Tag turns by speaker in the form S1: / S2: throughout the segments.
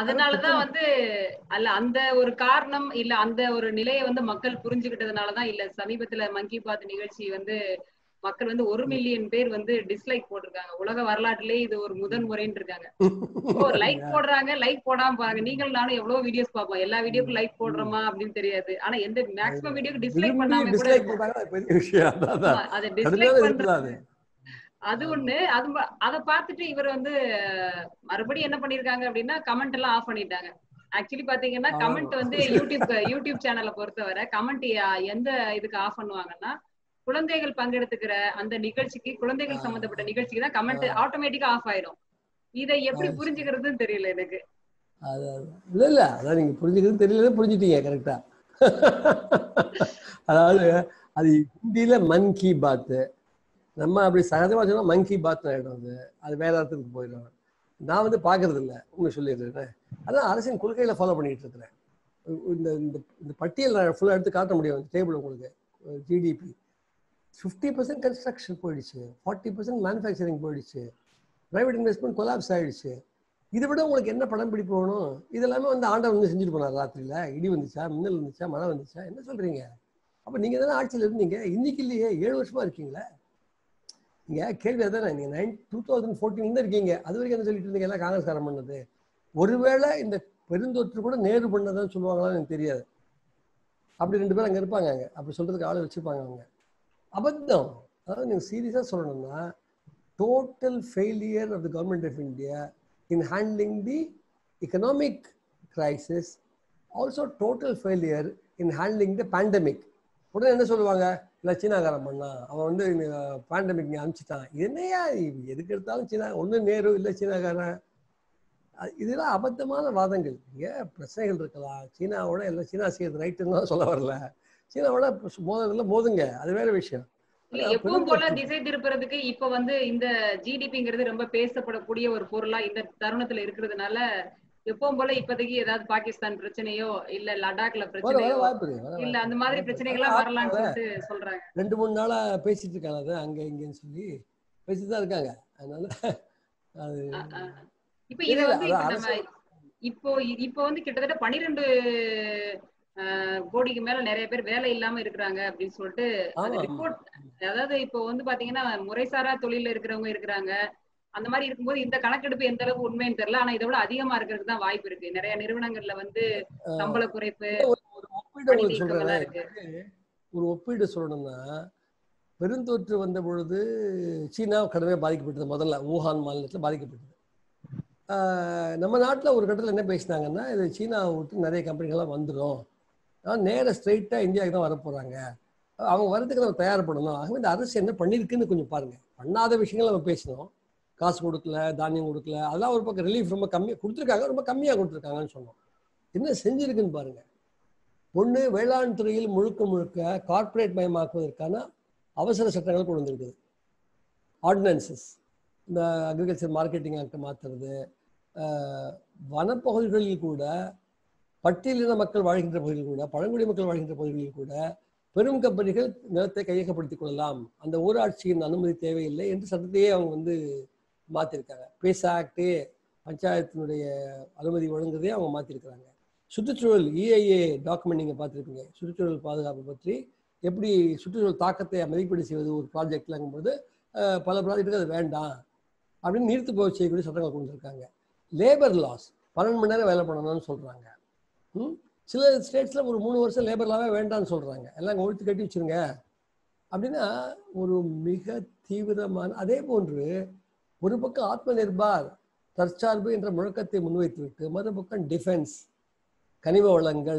S1: அதனாலதான் வந்து அல்ல அந்த ஒரு காரணம் இல்ல அந்த ஒரு நிலையை வந்து மக்கள் புரிஞ்சுக்கிட்டதுனாலதான் இல்ல சமீபத்துல மங்கி பாத் நிகழ்ச்சி வந்து மக்கள் வந்து ஒரு மில்லியன் பேர் வந்து டிஸ்லைக் போட்டிருக்காங்க உலக வரலாற்றிலே இது ஒரு முதன் முறைன்னு இருக்காங்க ஒரு லைக் போடுறாங்க லைக் போடாம பாருங்க நீங்கள் நானும் எவ்வளவு வீடியோஸ் பார்ப்போம் எல்லா வீடியோக்கும் லைக் போடுறோமா அப்படின்னு தெரியாது ஆனா எந்த மேக்ஸிமம் வீடியோக்கு டிஸ்லைக் பண்ணாம கூட
S2: டிஸ்லைக்
S1: இருக்கும்.
S2: போட்டாங்க அது பெரிய விஷயம் அதான், அதான்.
S1: ஆமா, அதை
S2: கடுமையான
S1: டிஸ்லைக்
S2: எதிர்ப்பு தான்
S1: பண்றது
S2: அது
S1: அது ஒண்ணு அது ம- அத பார்த்துட்டு இவர் வந்து அஹ், மறுபடியும் என்ன பண்ணிருக்காங்க அப்படின்னா கமெண்ட் எல்லாம் ஆஃப் பண்ணிட்டாங்க ஆக்சுவலி பாத்தீங்கன்னா
S2: ஆமா.
S1: கமெண்ட் வந்து யூடியூப் யூடியூப் சேனலை பொறுத்தவரை கமெண்ட் எந்த இதுக்கு ஆஃப் பண்ணுவாங்கன்னா குழந்தைகள் பங்கெடுத்துக்கிற அந்த நிகழ்ச்சிக்கு குழந்தைகள்
S2: ஆ.
S1: சம்பந்தப்பட்ட நிகழ்ச்சிக்கு தான் கமெண்ட்
S2: ஆ.
S1: ஆட்டோமேட்டிக்கா ஆஃப் ஆயிடும் இதை எப்படி
S2: அது
S1: புரிஞ்சுக்கிறதுன்னு தெரியல எனக்கு
S2: அது அது- இல்ல இல்ல அதான் நீங்க புரிஞ்சுக்கிறது தெரியல புரிஞ்சுட்டீங்க கரெக்டா அதாவது அது ஹிந்தியில மன் கி பாத் நம்ம அப்படி சகஜமா சொன்னா மன் கி பாத் ஆயிடும் அது அது வேற அர்த்தத்துக்கு போயிடும் நான் வந்து பாக்குறது இல்ல உங்க சொல்லிடுறேன் அதான் அரசின் கொள்கையில ஃபாலோ பண்ணிட்டு இருக்கிறேன் இந்த இந்த இந்த பட்டியல் நான் ஃபுல்லாக எடுத்து காட்ட முடியும் டேபிள் உங்களுக்கு ஜிடிபி ஃபிஃப்டி பர்சன்ட் கன்ஸ்ட்ரக்ஷன் போயிடுச்சு ஃபார்ட்டி பர்சன்ட் மேனுஃபேக்சரிங் போயிடுச்சு ப்ரைவேட் இன்வெஸ்ட்மெண்ட் கொலாப்ஸ் ஆயிடுச்சு இதை விட உங்களுக்கு என்ன படம் பிடிப்பு வேணும் இதெல்லாமே வந்து ஆண்டவன் வந்து செஞ்சுட்டு போனார் ராத்திரியில இடி வந்துச்சா மின்னல் வந்துச்சா மழை வந்துச்சா என்ன சொல்றீங்க அப்ப நீங்க தானே ஆட்சியில் இருந்தீங்க இன்னைக்கு இல்லையே ஏழு வருஷமா இருக்கீங்களே நீங்க கேள்வி அதானே நீங்க நைன் டூ தௌசண்ட் ஃபோர்டீன்ல இருக்கீங்க அது வரைக்கும் என்ன சொல்லிட்டு இருந்தீங்க எல்லாம் காங்கிரஸ்காரன் பண்ணது ஒருவேளை இந்த பெருந்தொற்று கூட நேரு பண்ணதான்னு சொல்லுவாங்களான்னு எனக்கு தெரியாது அப்படி ரெண்டு பேரும் அங்க இருப்பாங்க அங்க அப்படி சொல்றதுக்கு ஆளை வச்சிருப்பாங்க அவங்க அபத்தம் அதாவது நீங்க சீரியஸா சொல்லணும்னா total failure of the government of India in handling the economic crisis, also total failure in handling the pandemic. உடனே என்ன சொல்லுவாங்க இல்லை சீனாக்காரன் பண்ணான் அவன் வந்து பேண்டமிக் நீ அனுப்பிச்சிட்டான் என்னையா இது எதுக்கு எடுத்தாலும் சீனா ஒன்று நேரு இல்லை சீனாக்காரன் அ- இதெல்லாம் அபத்தமான வாதங்கள் ஏன் பிரச்சனைகள் இருக்கலாம் சீனாவோட எல்லாம் சீனா செய்யறது ரைட்டுன்னு தான் சொல்ல வரல சீனாவோட மோதல மோதுங்க அது வேற விஷயம்
S1: இல்ல
S2: ஆனா
S1: எப்பவும் போல
S2: பெருந்தொற்று-
S1: திசை திருப்புறதுக்கு இப்ப வந்து இந்த ஜிடிபிங்கிறது ரொம்ப பேசப்படக்கூடிய ஒரு பொருளா இந்த தருணத்துல இருக்கிறதுனால எப்பவும் போல இப்போதைக்கு ஏதாவது பாகிஸ்தான் பிரச்சனையோ இல்ல லடாக்ல
S2: வர வர
S1: பிரச்சனையோ
S2: வாய்ப்பு இருக்கு வர
S1: இல்ல
S2: வாய்ப்பு
S1: அந்த மாதிரி
S2: இருக்கு.
S1: பிரச்சனைகள்லாம் வரலாம்னு சொல்லிட்டு சொல்றாங்க
S2: ரெண்டு மூணு நாளா பேசிட்டு இருக்காங்க அது அங்க இங்கன்னு சொல்லி பேசிட்டு தான் இருக்காங்க அதனால அது
S1: அஹ் அஹ். இப்ப
S2: இல்ல,
S1: இத
S2: இல்ல,
S1: வந்து இப்ப
S2: அதான்
S1: நம்ம இப்போ இப்போ வந்து கிட்டத்தட்ட பனிரெண்டு கோடிக்கு மேல நிறைய பேர் வேலை இல்லாம இருக்கிறாங்க அப்படின்னு சொல்லிட்டு அந்த
S2: ஆமா, ஆமா.
S1: ரிப்போர்ட் அதாவது இப்போ வந்து பாத்தீங்கன்னா முறைசாரா தொழில இருக்கிறவங்க இருக்கிறாங்க அந்த மாதிரி இருக்கும்போது இந்த கணக்கெடுப்பு எந்த அளவுக்கு உண்மைன்னு தெரியல ஆனா இதை விட அதிகமா இருக்கிறதுக்கு தான் வாய்ப்பு இருக்கு நிறைய நிறுவனங்கள்ல வந்து சம்பள குறைப்பு
S2: ஒரு ஒப்பீடு
S1: பணி
S2: உங்களுக்கு
S1: நீக்கம்
S2: சொல்றேன்
S1: எல்லாம் இருக்கு
S2: ஒரு ஒப்பீடு சொல்லணும்னா பெருந்தொற்று வந்த பொழுது சீனா கடுமையாக பாதிக்கப்பட்டது முதல்ல ஊஹான் மாநிலத்தில் பாதிக்கப்பட்டது ஆஹ் நம்ம நாட்டில் ஒரு கட்டத்தில் என்ன பேசினாங்கன்னா இது சீனாவை விட்டு நிறைய கம்பெனிகள்லாம் வந்துடும் நேராக ஸ்ட்ரைட்டாக இந்தியாவுக்கு தான் வரப்போகிறாங்க அவங்க வரதுக்கு நம்ம தயார்படணும் ஆகவே இந்த அரசு என்ன பண்ணியிருக்குன்னு கொஞ்சம் பாருங்கள் பண்ணாத விஷயங்கள் நம்ம பேசினோம் காசு கொடுக்கல தானியம் கொடுக்கல அதெல்லாம் ஒரு பக்கம் ரிலீஃப் ரொம்ப கம்மியாக கொடுத்துருக்காங்க ரொம்ப கம்மியாக கொடுத்துருக்காங்கன்னு சொன்னோம் என்ன செஞ்சிருக்குன்னு பாருங்க ஒன்று வேளாண் துறையில் முழுக்க முழுக்க கார்ப்பரேட் மயமாக்குவதற்கான அவசர சட்டங்கள் கொண்டு வந்திருக்குது ஆர்டினன்சஸ் இந்த அக்ரிகல்ச்சர் மார்க்கெட்டிங் ஆக்டை மாற்றுறது வனப்பகுதிகளில் கூட பட்டியலின மக்கள் வாழ்கின்ற பகுதிகளில் கூட பழங்குடி மக்கள் வாழ்கின்ற பகுதிகளில் கூட பெரும் கம்பெனிகள் நிலத்தை கையகப்படுத்திக் கொள்ளலாம் அந்த ஊராட்சியின் அனுமதி தேவையில்லை என்று சட்டத்தையே அவங்க வந்து மாற்றிருக்காங்க பேச ஆக்டே பஞ்சாயத்தினுடைய அனுமதி வழங்குறதே அவங்க மாற்றிருக்கிறாங்க சுற்றுச்சூழல் இஐஏ டாக்குமெண்ட் நீங்கள் பார்த்துருப்பீங்க சுற்றுச்சூழல் பாதுகாப்பு பற்றி எப்படி சுற்றுச்சூழல் தாக்கத்தை மதிப்பீடு செய்வது ஒரு ப்ராஜெக்ட்லங்கும்போது அஹ், பல ப்ராஜெக்ட்டுக்கு அது வேண்டாம் அப்படின்னு நீர்த்து போக செய்யக்கூடிய சட்டங்கள் கொண்டு வந்திருக்காங்க லேபர் லாஸ் பன்னெண்டு மணி நேரம் வேலை பண்ணணும்னு சொல்கிறாங்க ம் சில ஸ்டேட்ஸில் ஒரு மூணு வருஷம் லேபர் லாவே வேண்டாம்னு சொல்கிறாங்க எல்லாம் ஒழித்து கட்டி வச்சிருங்க அப்படின்னா ஒரு மிக தீவிரமான அதே போன்று ஒரு பக்கம் ஆத்ம நிர்பார் தற்சார்பு என்ற முழக்கத்தை முன்வைத்துவிட்டு மறுபக்கம் டிஃபென்ஸ் கனிம வளங்கள்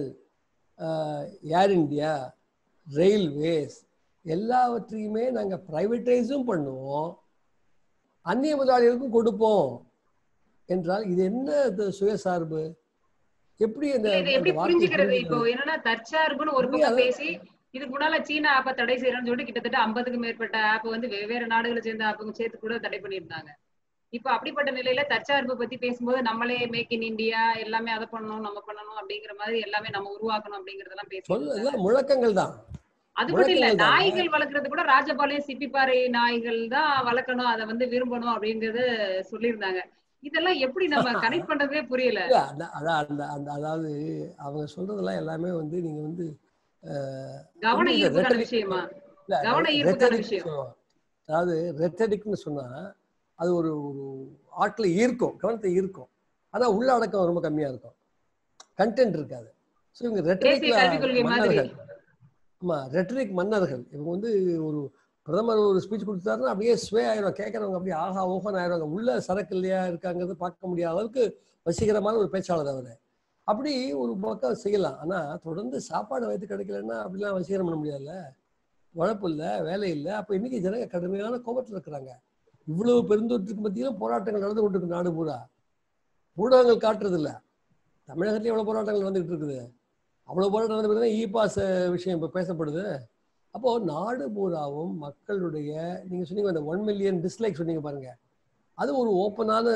S2: ஏர் இந்தியா ரயில்வேஸ் எல்லாவற்றையுமே நாங்கள் ப்ரைவேட்டைஸும் பண்ணுவோம் அந்நிய முதலாளிகளுக்கும் கொடுப்போம் என்றால் இது என்ன இது சுயசார்பு எப்படி அந்த
S1: இல்ல, இதை எப்படி
S2: அந்த வார்த்தையை
S1: புரிஞ்சுக்கிறது இப்போ
S2: புரிஞ்சுக்கிறது?
S1: என்னன்னா தற்சார்புன்னு ஒரு பக்கம் பேசி இதுக்கு முன்னால சீனா ஆப்ப தடை செய்யறோம்னு சொல்லிட்டு கிட்டத்தட்ட ஐம்பதுக்கும் மேற்பட்ட ஆப் வந்து வெவ்வேறு நாடுகளை சேர்ந்த ஆப்புங்க சேர்த்து கூட தடை பண்ணியிருந்தாங்க இப்போ அப்படிப்பட்ட நிலையில தற்சார்பு பத்தி பேசும்போது நம்மளே மேக் இன் இந்தியா எல்லாமே அதை பண்ணணும் நம்ம பண்ணணும் அப்படிங்கிற மாதிரி எல்லாமே நம்ம உருவாக்கணும் அப்படிங்கறதெல்லாம்
S2: சொல்ல
S1: பேசி
S2: எல்லாம் முழக்கங்கள் தான்
S1: அது மட்டும் இல்ல
S2: முழக்கங்கள் தான்.
S1: நாய்கள் வளர்க்கறது கூட ராஜபாளையம் சிப்பிப்பாறை நாய்கள் தான் வளர்க்கணும் அதை வந்து விரும்பணும் அப்படிங்கறது சொல்லியிருந்தாங்க இதெல்லாம் எப்படி நம்ம கனெக்ட் பண்றதே புரியல
S2: இல்ல, அந்த- அதான் அந்த அந்த அதாவது அவங்க சொல்றதெல்லாம் எல்லாமே வந்து நீங்க வந்து அஹ்,
S1: கவன
S2: வந்து இந்த
S1: ஈர்ப்புக்கான
S2: rhetoric-
S1: விஷயமா
S2: இல்ல,
S1: கவன ஈர்ப்புக்கான
S2: rhetoric
S1: விஷயம்.
S2: சொல்லுவாங்க. அதாவது ரெட்டடிக்னு சொன்னா அது ஒரு ஒரு ஆட்களை ஈர்க்கும் கவனத்தை ஈர்க்கும் ஆனா உள்ள அடக்கம் ரொம்ப கம்மியா இருக்கும் கண்டென்ட் இருக்காது ஸோ இவங்க
S1: தேசிய கல்விக் கொள்கை
S2: ரெட்டரிக்ல
S1: மாதிரி
S2: மன்னர்கள் ஆமா ரெட்டரிக் மன்னர்கள் இவங்க வந்து ஒரு பிரதமர் ஒரு ஸ்பீச் கொடுத்தாருன்னா அப்படியே ஸ்வே ஆயிரும் கேட்கறவங்க அப்படியே ஆஹா ஓஹன் ஆயிடுவாங்க உள்ள சரக்கு இல்லையா இருக்காங்கிறது பார்க்க முடியாத அளவுக்கு வசீகரமான ஒரு பேச்சாளர் அவரு அப்படி ஒரு பக்கம் செய்யலாம் ஆனா தொடர்ந்து சாப்பாடு வயிற்று கிடைக்கலன்னா அப்படிலாம் வசீகரம் பண்ண முடியாதுல்ல உழைப்பு இல்லை வேலை இல்லை அப்போ இன்னைக்கு ஜனங்க கடுமையான கோபத்தில் இருக்கிறாங்க இவ்வளவு பெருந்தொற்றுக்கு மத்தியிலும் போராட்டங்கள் நடந்து கொண்டிருக்கு நாடு பூரா ஊடகங்கள் காட்டுறது இல்ல தமிழகத்துலயும் எவ்வளவு போராட்டங்கள் நடந்துகிட்டு இருக்குது அவ்வளவு போராட்டம் நடந்து பிறகு இ பாஸ் விஷயம் இப்போ பேசப்படுது அப்போ நாடு பூராவும் மக்களுடைய நீங்க சொன்னீங்க அந்த ஒன் மில்லியன் டிஸ்லைக் சொன்னீங்க பாருங்க அது ஒரு ஓப்பனான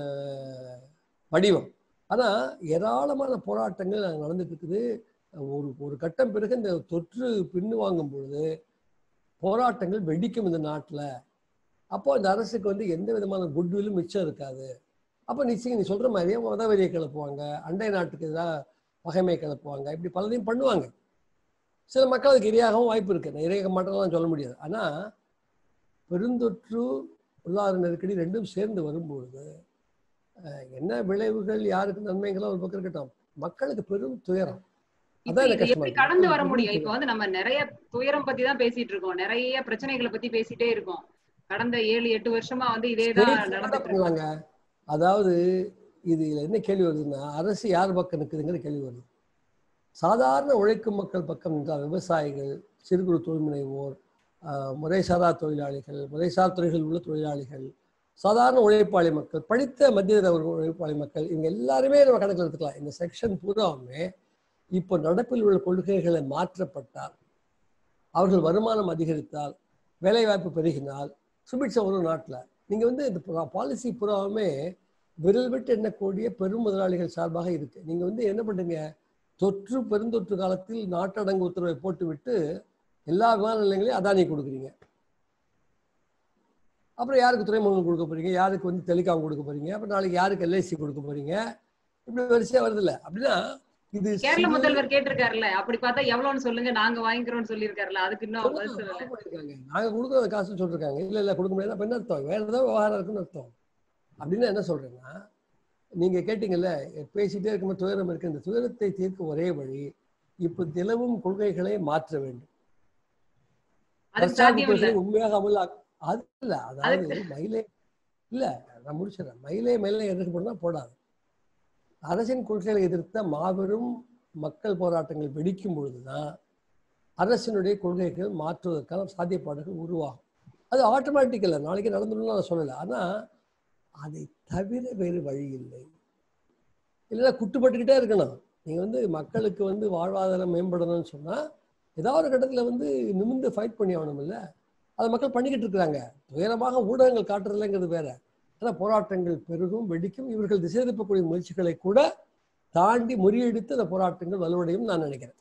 S2: வடிவம் ஆனா ஏராளமான போராட்டங்கள் அங்க நடந்துட்டு இருக்குது ஒரு ஒரு கட்டம் பிறகு இந்த தொற்று பின்னு வாங்கும் பொழுது போராட்டங்கள் வெடிக்கும் இந்த நாட்டுல அப்போ இந்த அரசுக்கு வந்து எந்த விதமான குட்வில்லும் மிச்சம் இருக்காது அப்போ நிச்சயம் நீ சொல்ற மாதிரியே மதவெறியை கிளப்புவாங்க அண்டை நாட்டுக்கு எதிராக பகைமை கிளப்புவாங்க இப்படி பலதையும் பண்ணுவாங்க சில மக்கள் அதுக்கு இரையாகவும் வாய்ப்பு இருக்கு நான் இரையாக மாட்டேங்கலாம் சொல்ல முடியாது ஆனா பெருந்தொற்று பொருளாதார நெருக்கடி ரெண்டும் சேர்ந்து வரும்பொழுது அஹ், என்ன விளைவுகள் யாருக்கு நன்மைகளோ ஒரு பக்கம் இருக்கட்டும் மக்களுக்கு பெரும் துயரம்
S1: இப்ப
S2: அதான் எனக்கு
S1: இது
S2: கஷ்டமா
S1: எப்படி
S2: இருக்கு.
S1: கடந்து வர
S2: பெரும்
S1: முடியும் இப்ப
S2: துயரம்.
S1: வந்து நம்ம நிறைய துயரம் பத்தி தான் பேசிட்டு இருக்கோம் நிறைய பிரச்சனைகளை பத்தி பேசிட்டே இருக்கோம் கடந்த ஏழு எட்டு வருஷமா வந்து இதேதான்
S2: States என்ன
S1: நடந்துட்டு இருக்கு
S2: பண்ணலாங்க அதாவது இதுல என்ன கேள்வி வருதுன்னா அரசு யார் பக்கம் நிற்குதுங்கிற கேள்வி வருது சாதாரண உழைக்கும் மக்கள் பக்கம் நின்றால் விவசாயிகள் சிறு குறு தொழில் முனைவோர் ஆஹ், முறைசாரா தொழிலாளிகள் முறைசார் துறைகளில் உள்ள தொழிலாளிகள் சாதாரண உழைப்பாளி மக்கள் படித்த மத்திய தர உழைப்பாளி மக்கள் இவங்க எல்லாருமே நம்ம கணக்கில் எடுத்துக்கலாம் இந்த செக்ஷன் பூராவுமே இப்போ நடப்பில் உள்ள கொள்கைகளை மாற்றப்பட்டால் அவர்கள் வருமானம் அதிகரித்தால் வேலைவாய்ப்பு பெருகினால் சுபிட்சம் வரும் நாட்டில் நீங்கள் வந்து இந்த பாலிசி புறாவுமே விரல் விட்டு எண்ணக்கூடிய பெரும் முதலாளிகள் சார்பாக இருக்கு நீங்கள் வந்து என்ன பண்ணுறீங்க தொற்று பெருந்தொற்று காலத்தில் நாட்டடங்கு உத்தரவை போட்டுவிட்டு எல்லா விமான நிலையங்களையும் அதானி கொடுக்குறீங்க அப்புறம் யாருக்கு துறைமுகம் கொடுக்க போறீங்க யாருக்கு வந்து டெலிகாம் கொடுக்க போறீங்க அப்புறம் நாளைக்கு யாருக்கு எல்ஐசி கொடுக்க போறீங்க இப்படி வரிசையா வருது இல்ல அப்படின்னா இது
S1: கேரள
S2: சிறு-
S1: முதல்வர் கேட்டிருக்காருல்ல அப்படி பார்த்தா எவ்வளவுன்னு சொல்லுங்க நாங்க வாங்கிக்கிறோம்னு சொல்லியிருக்காருல்ல அதுக்கு இன்னும் பதில்
S2: சொல்லுங்க,
S1: சொல்லல
S2: ஆஃப் பண்ணிருக்காங்க. நாங்க கொடுக்குற காசு சொல்லிருக்காங்க இல்ல இல்ல கொடுக்க முடியாது அப்ப என்ன அர்த்தம் வேற ஏதாவது விவகாரம் இருக்குன்னு அர்த்தம் அப்படின்னு என்ன சொல்றேன்னா நீங்க கேட்டீங்கல்ல பேசிட்டே இருக்கும்போது துயரம் இருக்கு இந்த துயரத்தை தீர்க்க ஒரே வழி இப்ப நிலவும் கொள்கைகளை மாற்ற வேண்டும்
S1: அதுக்கு
S2: தற்சார்பு
S1: சாத்தியம் இல்ல
S2: கொள்கை உண்மையாக அமல் ஆக்க- அது இல்ல அதாவது மயிலே இல்ல நான் முடிச்சிடறேன் மயிலே மேலே எதிர்க்கு போனா போடாது அரசின் கொள்கைகளை எதிர்த்த மாபெரும் மக்கள் போராட்டங்கள் வெடிக்கும் பொழுதுதான் அரசினுடைய கொள்கைகள் மாற்றுவதற்கான சாத்தியப்பாடுகள் உருவாகும் அது ஆட்டோமேட்டிக் இல்லை நாளைக்கு நடந்துடும் நான் சொல்லலை ஆனா அதை தவிர வேறு வழி இல்லை இல்லைன்னா குட்டுப்பட்டுக்கிட்டே இருக்கணும் நீங்க வந்து மக்களுக்கு வந்து வாழ்வாதாரம் மேம்படணும்னு சொன்னா ஏதாவது ஒரு கட்டத்துல வந்து நிமிர்ந்து ஃபைட் பண்ணி ஆகணும் இல்ல அதை மக்கள் பண்ணிக்கிட்டு இருக்கிறாங்க துயரமாக ஊடகங்கள் காட்டுறதுலங்கிறது வேற ஆனா போராட்டங்கள் பெருகும் வெடிக்கும் இவர்கள் திசை திருப்பக்கூடிய முயற்சிகளை கூட தாண்டி முறியடித்து அந்த போராட்டங்கள் வலுவடையும் நான் நினைக்கிறேன்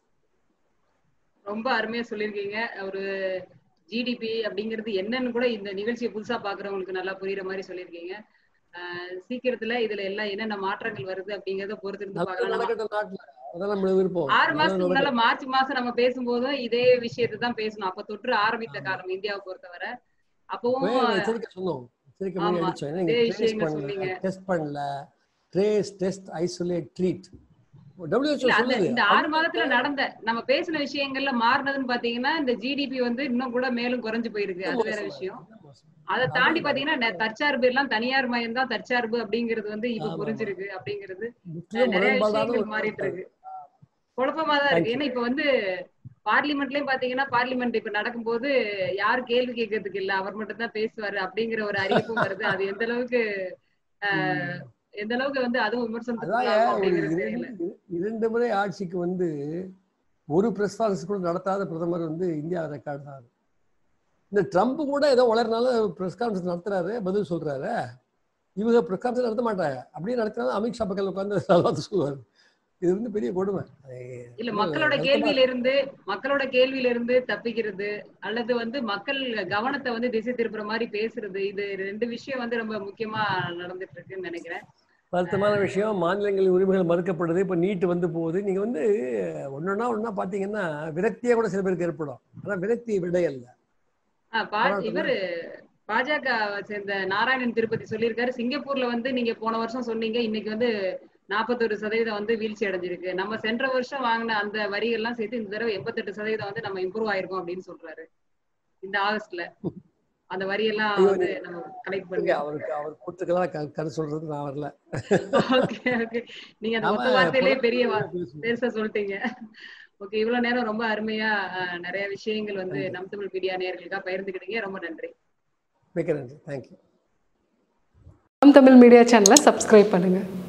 S1: ரொம்ப அருமையா சொல்லியிருக்கீங்க ஒரு ஜிடிபி அப்படிங்கிறது என்னன்னு கூட இந்த நிகழ்ச்சியை புதுசா பாக்குறவங்களுக்கு நல்லா புரியுற மாதிரி சொல்லியிருக்கீங்க ஆஹ் சீக்கிரத்துல இதுல எல்லாம் என்னென்ன மாற்றங்கள் வருது அப்படிங்கறத பொறுத்து இருந்து
S2: நல்லது
S1: பார்க்கலாம் நம்ம
S2: நடக்கட்டும் நாட்டுல அதான் நம்மளுக்கு விருப்பம்
S1: ஆறு
S2: நல்லது
S1: மாசத்துக்கு முன்னால
S2: நடக்கட்டும்.
S1: மார்ச் மாசம் நம்ம பேசும்போதும் இதே விஷயத்தை தான் பேசணும் அப்ப தொற்று ஆரம்பித்த காலம் இந்தியாவை பொறுத்தவரை அப்பவும்
S2: வேற எச்சரிக்கை சொன்னோம் எச்சரிக்கை பண்ணி
S1: ஆமா,
S2: அடிச்சோம் ஏன்னா
S1: இதே
S2: நீங்க ட்ரேஸ்
S1: விஷயங்கள்
S2: பண்ணல
S1: சொன்னீங்க.
S2: டெஸ்ட் பண்ணல trace test isolate treat WHO
S1: இல்ல அந்த
S2: சொல்லுது
S1: இந்த ஆறு மாதத்துல நடந்த நம்ம பேசின விஷயங்கள்ல மாறினதுன்னு பாத்தீங்கன்னா இந்த ஜிடிபி வந்து இன்னும் கூட மேலும் குறைஞ்சு போயிருக்கு அது வேற விஷயம் அதை தாண்டி பாத்தீங்கன்னா நெ- தற்சார்பு எல்லாம் தனியார் மயம் தான் தற்சார்பு அப்படிங்கிறது வந்து இப்ப
S2: ஆமா,
S1: புரிஞ்சிருக்கு அப்படிங்கிறது
S2: முற்றிலும்
S1: நிறைய
S2: முரண்பாடான
S1: விஷயங்கள்
S2: ஒரு
S1: மாறிட்டு
S2: கருத்து.
S1: இருக்கு குழப்பமா தான்
S2: Thank
S1: இருக்கு
S2: you.
S1: ஏன்னா இப்ப வந்து பார்லிமெண்ட்லயும் பாத்தீங்கன்னா பார்லிமெண்ட் இப்ப நடக்கும்போது யார் கேள்வி கேட்கறதுக்கு இல்ல அவர் மட்டும் தான் பேசுவாரு அப்படிங்கிற ஒரு அறிவிப்பும் வருது அது எந்த அளவுக்கு ஆஹ், எந்த அளவுக்கு வந்து அதுவும் விமர்சனத்துக்கு
S2: அதான்
S1: உள்ளாகும்
S2: ஒரு
S1: அப்படிங்கிறது தெரியல
S2: இரண்டு இரண்டு முறை ஆட்சிக்கு வந்து ஒரு பிரஸ் கான்ஃபரன்ஸ் கூட நடத்தாத பிரதமர் வந்து இந்தியா ரெக்கார்ட் தான் இந்த ட்ரம்ப் கூட ஏதோ வளர்னால பிரஸ் கான்ஃபரன்ஸ் நடத்துறாரு பதில் சொல்றாரு இவங்க பிரஸ் கான்ஃபரன்ஸ் நடத்த மாட்டாங்க அப்படியே நடத்தினாலும் அமித்ஷா பக்கத்தில் உட்காந்து நல்லா சொல்லுவார் இது வந்து பெரிய கொடுமை அது
S1: இல்ல
S2: ரொம்ப
S1: மக்களோட
S2: வருத்தமா
S1: கேள்வியில இருந்து மக்களோட கேள்வியில இருந்து தப்பிக்கிறது அல்லது வந்து மக்கள் கவனத்தை வந்து திசை திருப்புற மாதிரி பேசுறது இது ரெண்டு விஷயம் வந்து ரொம்ப முக்கியமா நடந்துட்டு இருக்குன்னு நினைக்கிறேன்
S2: வருத்தமான விஷயம் மாநிலங்களின் உரிமைகள் மறுக்கப்படுது இப்போ நீட்டு வந்து போகுது நீங்க வந்து ஒன்னொன்னா ஒன்னா பாத்தீங்கன்னா விரக்தியே கூட சில பேருக்கு ஏற்படும் ஆனா விரக்தி விடை அல்ல
S1: ஆஹ் பா இவரு பாஜக சேர்ந்த நாராயணன் திருப்பதி சொல்லியிருக்காரு சிங்கப்பூர்ல வந்து நீங்க போன வருஷம் சொன்னீங்க இன்னைக்கு வந்து நாற்பத்தொரு சதவீதம் வந்து வீழ்ச்சி அடைஞ்சிருக்கு நம்ம சென்ற வருஷம் வாங்கின அந்த வரியெல்லாம் சேர்த்து இந்த தடவை எண்பத்தெட்டு சதவீதம் வந்து நம்ம இம்ப்ரூவ் ஆயிருக்கோம் அப்படின்னு சொல்றாரு இந்த ஆகஸ்ட்ல அந்த வரியெல்லாம்
S2: ஐயோ,
S1: வந்து நம்ம கலெக்ட்
S2: இங்க
S1: பண்ணி
S2: அவருக்கு அவர் கூத்துக்கெல்லாம் க- கருத்து சொல்றது நான் வரல
S1: ஓகே ஓகே நீங்க அந்த
S2: நாம
S1: மொத்த வார்த்தையிலே பெரிய வா-
S2: பேசுவோம்.
S1: பெருசா சொல்லிட்டீங்க ஓகே இவ்வளவு நேரம் ரொம்ப அருமையா அஹ், நிறைய விஷயங்கள் வந்து நம் தமிழ் மீடியா நேயர்களுக்காக பகிர்ந்துக்கிட்டீங்க ரொம்ப நன்றி
S2: மிக்க நன்றி தேங்க்யூ
S3: நம் தமிழ் மீடியா சேனலை சப்ஸ்கிரைப் பண்ணுங்கள்